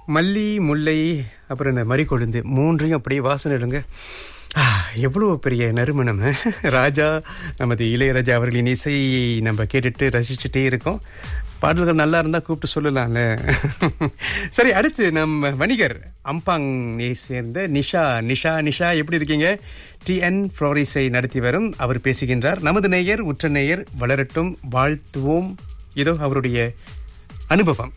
மல்லி முல்லை அப்புறம் இந்த மறிக்கொழுந்து மூன்றையும் அப்படியே வாசனை எடுங்க ஆ, எவ்வளவு பெரிய நறுமணம் ராஜா நமது இளையராஜா அவர்களின் இசையை நம்ம கேட்டுட்டு ரசிச்சுட்டே இருக்கோம் பாடல்கள் நல்லா இருந்தா கூப்பிட்டு சொல்லலாம்ல சரி அடுத்து நம்ம வணிகர் அம்பாங்கை சேர்ந்த நிஷா நிஷா நிஷா எப்படி இருக்கீங்க டிஎன் ஃப்ளோரிஸை நடத்தி வரும் அவர் பேசுகின்றார் நமது நேயர் உற்ற நேயர் வளரட்டும் வாழ்த்துவோம் இதோ அவருடைய அனுபவம்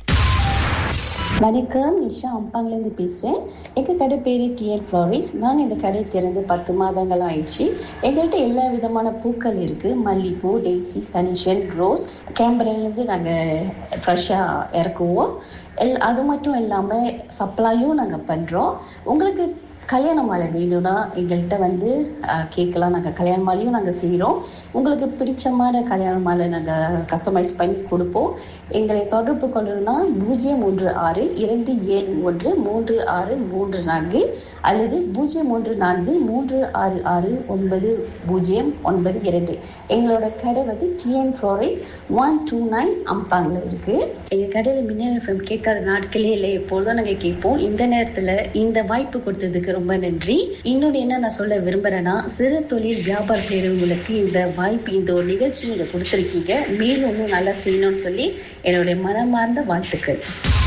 வணக்கம் நிஷா அம்பாங்லேருந்து பேசுகிறேன் எங்கள் கடை பேர் டிஎன் ஃப்ளோரிஸ் நாங்கள் இந்த கடை திறந்து பத்து மாதங்கள் ஆயிடுச்சு எங்கள்கிட்ட எல்லா விதமான பூக்கள் இருக்குது மல்லிப்பூ டெய்சி கனிஷன் ரோஸ் கேம்பரிலேருந்து நாங்கள் ஃப்ரெஷ்ஷாக இறக்குவோம் எல் அது மட்டும் இல்லாமல் சப்ளையும் நாங்கள் பண்ணுறோம் உங்களுக்கு கல்யாண மாலை வேணும்னா எங்கள்கிட்ட வந்து அஹ், கேட்கலாம் நாங்கள் கல்யாண மாலையும் நாங்கள் செய்கிறோம் உங்களுக்கு பிடிச்சமான கல்யாண மாலை நாங்கள் கஸ்டமைஸ் பண்ணி கொடுப்போம் எங்களை தொடர்பு கொள்ளணும்னா பூஜ்ஜியம் மூன்று ஆறு இரண்டு ஏழு ஒன்று மூன்று ஆறு மூன்று நான்கு அல்லது பூஜ்ஜியம் மூன்று நான்கு மூன்று ஆறு ஆறு ஒன்பது பூஜ்ஜியம் ஒன்பது இரண்டு எங்களோட கடை வந்து டிஎன் ஃப்ளோரைஸ் ஒன் டூ நைன் அம்பாங்கில் இருக்குது எங்கள் கடையில் மின்னல் எஃப்எம் கேட்காத நாட்களே இல்லை எப்பொழுதும் நாங்கள் கேட்போம் இந்த நேரத்தில் இந்த வாய்ப்பு கொடுத்ததுக்கு ரொம்ப நன்றி இன்னொன்று என்ன நான் சொல்ல விரும்புகிறேன்னா சிறு தொழில் வியாபாரம் செய்கிறவங்களுக்கு இந்த வாய்ப்பு இந்த ஒரு நிகழ்ச்சி நீங்கள் கொடுத்துருக்கீங்க மேலும் இன்னும் நல்லா செய்யணும்னு சொல்லி என்னுடைய மனமார்ந்த வாழ்த்துக்கள்